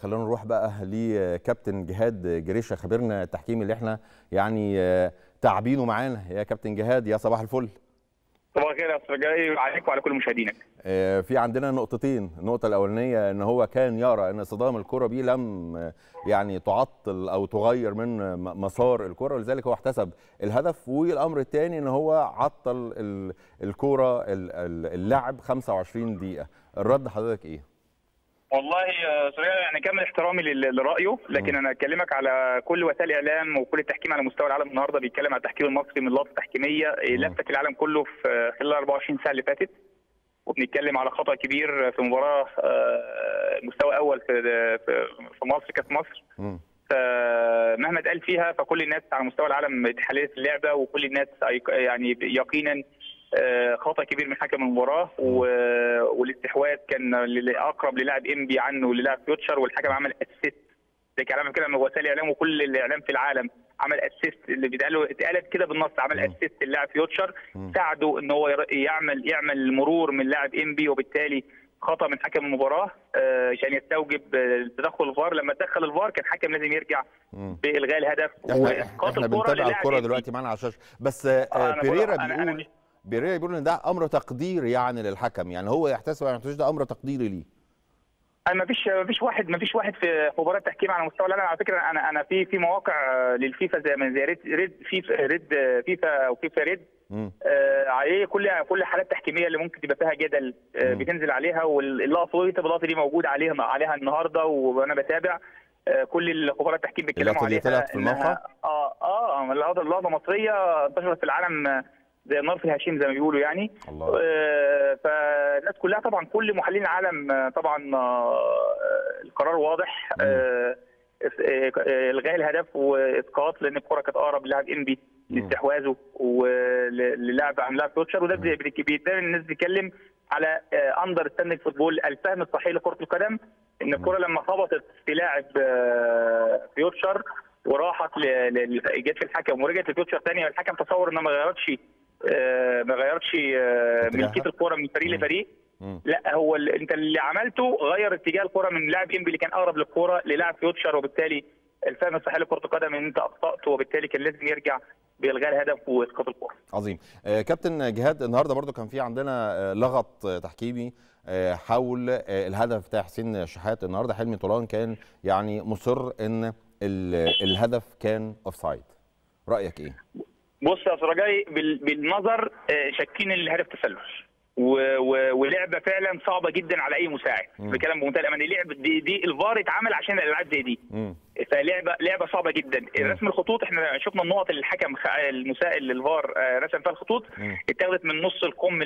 خلينا نروح بقى لكابتن جهاد جريشه خبيرنا التحكيمي اللي احنا يعني تعبينه معانا يا كابتن جهاد يا صباح الفل صباح الخير يا استاذ جاي عليك وعلى كل مشاهدينك في عندنا نقطتين النقطه الاولانيه ان هو كان يرى ان صدام الكره بيه لم يعني تعطل او تغير من مسار الكره ولذلك هو احتسب الهدف والامر الثاني ان هو عطل الكره اللعب 25 دقيقه الرد حضرتك ايه والله صراحه يعني كامل احترامي لرايه لكن انا اكلمك على كل وسائل الاعلام وكل التحكيم على مستوى العالم النهارده بيتكلم على التحكيم المصري من لقطه تحكيميه لفت العالم كله في خلال 24 ساعه اللي فاتت وبنتكلم على خطا كبير في مباراه مستوى اول في في مصر كاس مصر فمهما اتقال فيها فكل الناس على مستوى العالم اتحللت اللعبه وكل الناس يعني يقينا خطا كبير من حكم المباراه والاستحواذ كان اقرب للاعب انبي عنه للاعب فيوتشر والحكم عمل اسيست ده كلام كده من وسائل الاعلام وكل الاعلام في العالم عمل اسيست اللي بيتقال اتقالت كده بالنص عمل اسيست للاعب فيوتشر ساعده ان هو يعمل يعمل مرور من لاعب انبي وبالتالي خطا من حكم المباراه عشان يستوجب تدخل الفار لما تدخل الفار كان حكم لازم يرجع بالغاء الهدف احنا, احنا بنتابع الكره دلوقتي معانا على الشاشه بس بيريرا بيقول أنا أنا بيريرا بيقول ان ده امر تقديري يعني للحكم يعني هو يحتسب ما يحتسبش ده امر تقديري ليه ما فيش ما فيش واحد ما فيش واحد في مباراه تحكيم على مستوى العالم على فكره انا انا في في مواقع للفيفا زي زي ريد ريد فيفا ريد فيفا او فيفا ريد آه عليه كل كل حالات تحكيميه اللي ممكن تبقى فيها جدل آه بتنزل عليها واللقطه دي اللقطه دي موجوده عليها عليها النهارده وانا بتابع آه كل خبراء التحكيم بيتكلموا عليها طلعت في الموقع اه اه اللقطه اللقطه مصريه انتشرت في العالم زي النار في الهشيم زي ما بيقولوا يعني الله. آه فالناس كلها طبعا كل محللين العالم آه طبعا آه القرار واضح الغاء الهدف واسقاط لان الكره كانت اقرب للاعب انبي لاستحواذه وللاعب عن لاعب فيوتشر وده بيدان الناس بتتكلم على اندر ستاندنج فوتبول الفهم الصحيح لكره القدم ان الكره لما خبطت في لاعب فيوتشر وراحت جت في الحكم ورجعت لفيوتشر ثانيه الحكم تصور انها ما غيرتش ما غيرتش ملكيه الكره من فريق لفريق لا هو اللي انت اللي عملته غير اتجاه الكره من لاعب انبي اللي كان اقرب للكره للاعب فيوتشر وبالتالي الفهم الصحيح لكره القدم ان انت اخطات وبالتالي كان لازم يرجع بالغاء الهدف واسقاط الكره. عظيم. آه كابتن جهاد النهارده برضو كان في عندنا آه لغط آه تحكيمي آه حول آه الهدف بتاع حسين شحات النهارده حلمي طولان كان يعني مصر ان الهدف كان اوف سايد. رايك ايه؟ بص يا سراجاي بالنظر شاكين ان الهدف تسلل ولعبه فعلا صعبه جدا على اي مساعد بكلام بمنتهى الامانه لعب دي, دي الفار اتعمل عشان الالعاب زي دي فلعبه لعبه صعبه جدا رسم الخطوط احنا شفنا النقط اللي الحكم المساعد للفار رسم فيها الخطوط اتاخدت من نص الكم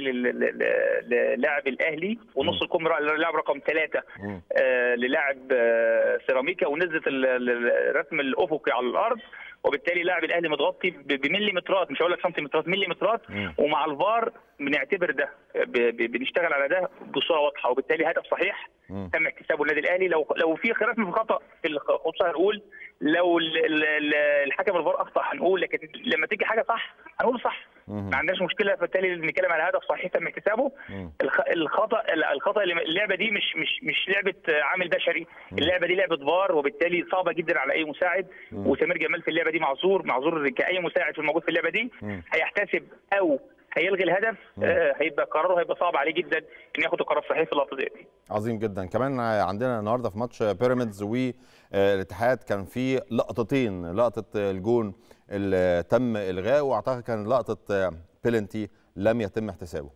للاعب الاهلي ونص الكم للاعب رقم ثلاثه للاعب سيراميكا ونزلت الرسم الافقي على الارض وبالتالي لاعب الاهلي متغطي بمليمترات مش هقول لك سنتيمترات مليمترات ومع الفار بنعتبر ده بنشتغل على ده بصوره واضحه وبالتالي هدف صحيح تم اكتسابه النادي الاهلي لو لو في خلاف في خطا في الخطوه هنقول لو الحكم الفار اخطا هنقول لكن لما تيجي حاجه صح هنقول صح ما عندناش مشكله فبالتالي بنتكلم على هدف صحيح تم اكتسابه الخطا الخطا اللعبه دي مش مش مش لعبه عامل بشري اللعبه دي لعبه فار وبالتالي صعبه جدا على اي مساعد وسمير جمال في اللعبه دي معذور معذور كاي مساعد في الموجود في اللعبه دي هيحتسب او هيلغي الهدف آه هيبقى قراره هيبقى صعب عليه جدا ان ياخد القرار الصحيح في اللقطه دي عظيم جدا كمان عندنا النهارده في ماتش بيراميدز والاتحاد كان في لقطتين لقطه الجون اللي تم الغائه واعتقد كان لقطه بيلنتي لم يتم احتسابه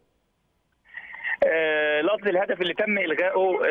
آه لقطه الهدف اللي تم الغائه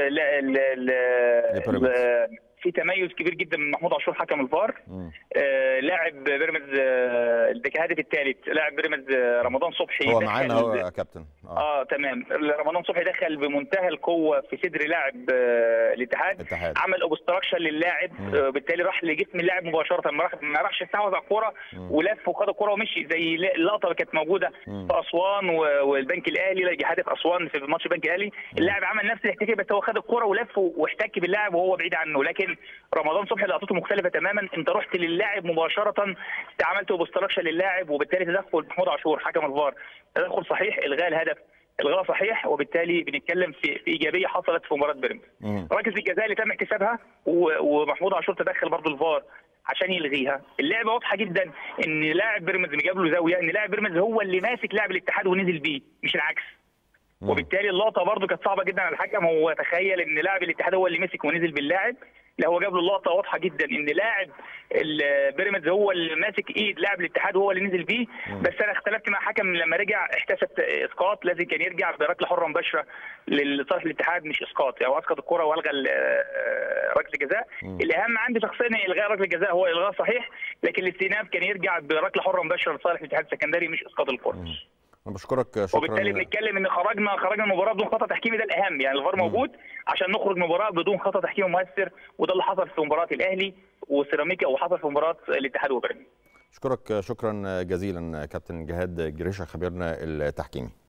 آه في تميز كبير جدا من محمود عاشور حكم الفار آه لاعب بيراميدز آه الهدف الثالث لاعب بيراميدز آه رمضان صبحي هو معانا اهو يا كابتن آه. اه تمام رمضان صبحي دخل بمنتهى القوه في صدر لاعب آه الاتحاد الاتحاد. عمل اوبستراكشن لللاعب آه بالتالي راح لجسم اللاعب مباشره ما راح ما راحش استحوذ على الكوره ولف وخد الكوره ومشي زي اللقطه اللي كانت موجوده مم. في اسوان والبنك الاهلي هدف اسوان في ماتش البنك الاهلي اللاعب عمل نفس الاحتكاك بس هو خد الكوره ولف واحتك باللاعب وهو بعيد عنه لكن رمضان صبحي لقطته مختلفه تماما انت رحت للاعب مباشره عملت اوبستراكشن للاعب وبالتالي تدخل محمود عاشور حكم الفار تدخل صحيح الغاء الهدف الغاء صحيح وبالتالي بنتكلم في, في ايجابيه حصلت في مباراه بيراميدز مم. ركله الجزاء اللي تم احتسابها و- ومحمود عاشور تدخل برضه الفار عشان يلغيها اللعبه واضحه جدا ان لاعب بيراميدز جاب له زاويه ان لاعب بيراميدز هو اللي ماسك لاعب الاتحاد ونزل بيه مش العكس وبالتالي اللقطه برضه كانت صعبه جدا على الحكم هو تخيل ان لاعب الاتحاد هو اللي مسك ونزل باللاعب لا هو جاب له اللقطه واضحه جدا ان لاعب البيراميدز هو اللي ماسك ايد لاعب الاتحاد هو اللي نزل بيه بس انا اختلفت مع حكم لما رجع احتسب اسقاط لازم كان يرجع بركله حره مباشره لصالح الاتحاد مش اسقاط يعني هو اسقط الكره والغى ال- آه، ركله الجزاء الاهم عندي شخصيا ان الغاء ركله الجزاء هو الغاء صحيح لكن الاستئناف كان يرجع بركله حره مباشره لصالح الاتحاد السكندري مش اسقاط الكره انا بشكرك شكرا وبالتالي بنتكلم ان خرجنا خرجنا من المباراه بدون خطا تحكيمي ده الاهم يعني الفار موجود عشان نخرج من المباراه بدون خطا تحكيمي مؤثر وده اللي حصل في مباراه الاهلي وسيراميكا وحصل في مباراه الاتحاد وبيراميدز اشكرك شكرا جزيلا كابتن جهاد جريشه خبيرنا التحكيمي